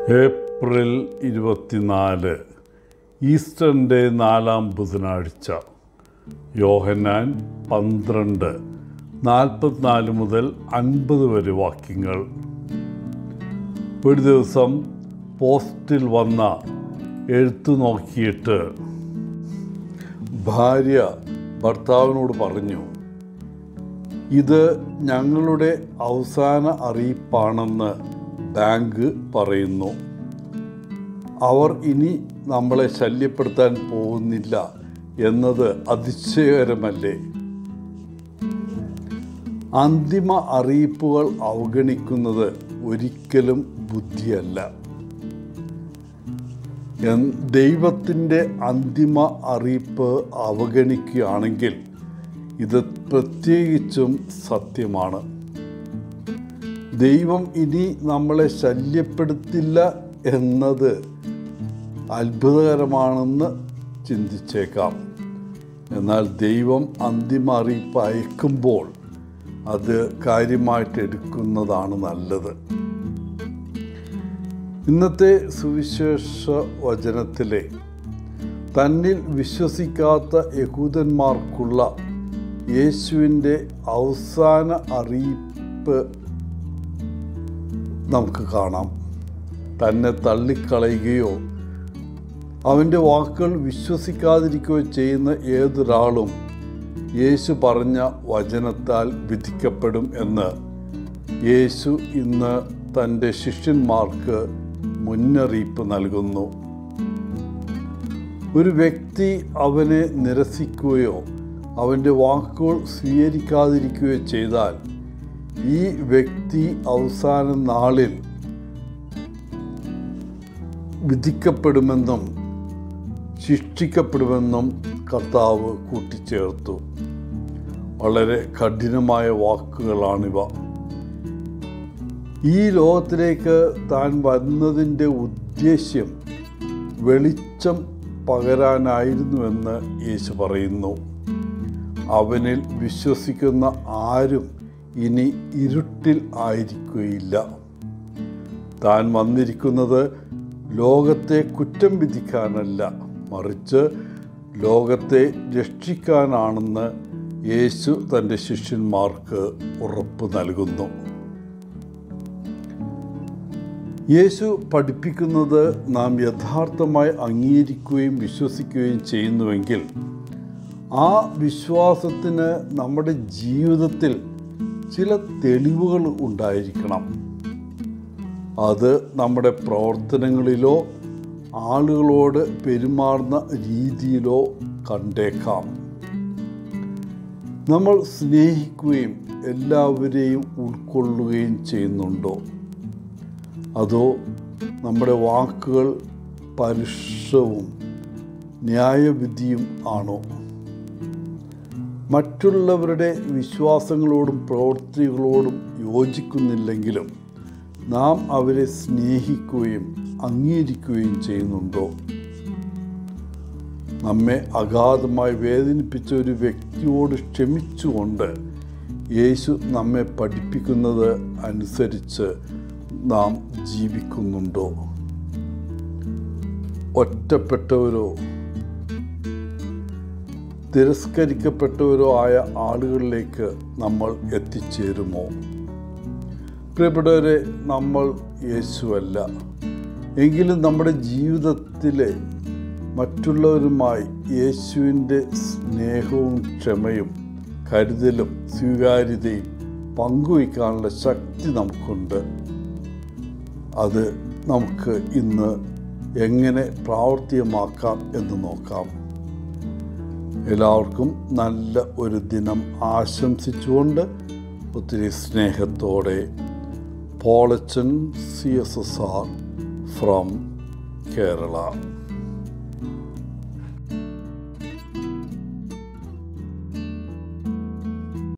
April ഇരുപത്തിനാല് ഈസ്റ്ററിൻ്റെ നാലാം ബുധനാഴ്ച യോഹന്നാൻ പന്ത്രണ്ട് നാൽപ്പത്തിനാല് മുതൽ അൻപത് വരെ വാക്യങ്ങൾ ഒരു ദിവസം പോസ്റ്റിൽ വന്ന എഴുത്തു നോക്കിയിട്ട് ഭാര്യ ഭർത്താവിനോട് പറഞ്ഞു ഇത് ഞങ്ങളുടെ അവസാന അറിയിപ്പാണെന്ന് ബാങ്ക് പറയുന്നു അവർ ഇനി നമ്മളെ ശല്യപ്പെടുത്താൻ പോകുന്നില്ല എന്നത് അതിശയകരമല്ലേ അന്തിമ അറിയിപ്പുകൾ അവഗണിക്കുന്നത് ഒരിക്കലും ബുദ്ധിയല്ല എൻ- ദൈവത്തിൻ്റെ അന്തിമ അറിയിപ്പ് അവഗണിക്കുകയാണെങ്കിൽ ഇത് പ്രത്യേകിച്ചും സത്യമാണ് ദൈവം ഇനി നമ്മളെ ശല്യപ്പെടുത്തില്ല എന്നത് അത്ഭുതകരമാണെന്ന് ചിന്തിച്ചേക്കാം എന്നാൽ ദൈവം അന്തിമ അറിയിപ്പ് അയക്കുമ്പോൾ അത് കാര്യമായിട്ട് എടുക്കുന്നതാണ് നല്ലത് ഇന്നത്തെ സുവിശേഷ വചനത്തിലെ തന്നിൽ വിശ്വസിക്കാത്ത യഹൂദന്മാർക്കുള്ള യേശുവിൻ്റെ അവസാന അറിയിപ്പ് നമുക്ക് കാണാം തന്നെ തള്ളിക്കളയുകയോ അവൻ്റെ വാക്കുകൾ വിശ്വസിക്കാതിരിക്കുകയോ ചെയ്യുന്ന ഏതൊരാളും യേശു പറഞ്ഞ വചനത്താൽ വിധിക്കപ്പെടും എന്ന് യേശു ഇന്ന് തൻ്റെ ശിഷ്യന്മാർക്ക് മുന്നറിയിപ്പ് നൽകുന്നു ഒരു വ്യക്തി അവനെ നിരസിക്കുകയോ അവൻ്റെ വാക്കുകൾ സ്വീകരിക്കാതിരിക്കുകയോ ചെയ്താൽ ഈ വ്യക്തി അവസാന നാളിൽ വിധിക്കപ്പെടുമെന്നും ശിക്ഷിക്കപ്പെടുമെന്നും കർത്താവ് കൂട്ടിച്ചേർത്തു വളരെ കഠിനമായ വാക്കുകളാണിവ ഈ ലോകത്തിലേക്ക് താൻ വരുന്നതിൻ്റെ ഉദ്ദേശ്യം വെളിച്ചം പകരാനായിരുന്നുവെന്ന് യേശു പറയുന്നു അവനിൽ വിശ്വസിക്കുന്ന ആരും ഇനി ഇരുട്ടിൽ ആയിരിക്കുകയില്ല താൻ വന്നിരിക്കുന്നത് ലോകത്തെ കുറ്റം വിധിക്കാനല്ല മറിച്ച് ലോകത്തെ രക്ഷിക്കാനാണെന്ന് യേശു തൻ്റെ ശിഷ്യന്മാർക്ക് ഉറപ്പ് നൽകുന്നു യേശു പഠിപ്പിക്കുന്നത് നാം യഥാർത്ഥമായി അംഗീകരിക്കുകയും വിശ്വസിക്കുകയും ചെയ്യുന്നുവെങ്കിൽ ആ വിശ്വാസത്തിന് നമ്മുടെ ജീവിതത്തിൽ ചില തെളിവുകൾ ഉണ്ടായിരിക്കണം അത് നമ്മുടെ പ്രവർത്തനങ്ങളിലോ ആളുകളോട് പെരുമാറുന്ന രീതിയിലോ കണ്ടേക്കാം നമ്മൾ സ്നേഹിക്കുകയും എല്ലാവരെയും ഉൾക്കൊള്ളുകയും ചെയ്യുന്നുണ്ടോ അതോ നമ്മുടെ വാക്കുകൾ പരുഷവും ന്യായവിധിയും ആണോ മറ്റുള്ളവരുടെ വിശ്വാസങ്ങളോടും പ്രവൃത്തികളോടും യോജിക്കുന്നില്ലെങ്കിലും നാം അവരെ സ്നേഹിക്കുകയും അംഗീകരിക്കുകയും ചെയ്യുന്നുണ്ടോ നമ്മെ അഗാധമായി വേദനിപ്പിച്ച ഒരു വ്യക്തിയോട് ക്ഷമിച്ചുകൊണ്ട് യേശു നമ്മെ പഠിപ്പിക്കുന്നത് അനുസരിച്ച് നാം ജീവിക്കുന്നുണ്ടോ ഒറ്റപ്പെട്ടവരോ തിരസ്കരിക്കപ്പെട്ടവരോ ആയ ആളുകളിലേക്ക് നമ്മൾ എത്തിച്ചേരുമോ പ്രിയപ്പെട്ടവരെ നമ്മൾ യേശുവല്ല എങ്കിലും നമ്മുടെ ജീവിതത്തിലെ മറ്റുള്ളവരുമായി യേശുവിൻ്റെ സ്നേഹവും ക്ഷമയും കരുതലും സ്വീകാര്യതയും പങ്കുവയ്ക്കാനുള്ള ശക്തി നമുക്കുണ്ട് അത് നമുക്ക് ഇന്ന് എങ്ങനെ പ്രാവർത്തികമാക്കാം എന്ന് നോക്കാം എല്ലാവർക്കും നല്ല ഒരു ദിനം ആശംസിച്ചുകൊണ്ട് ഒത്തിരി സ്നേഹത്തോടെ Polachan C S S R from Kerala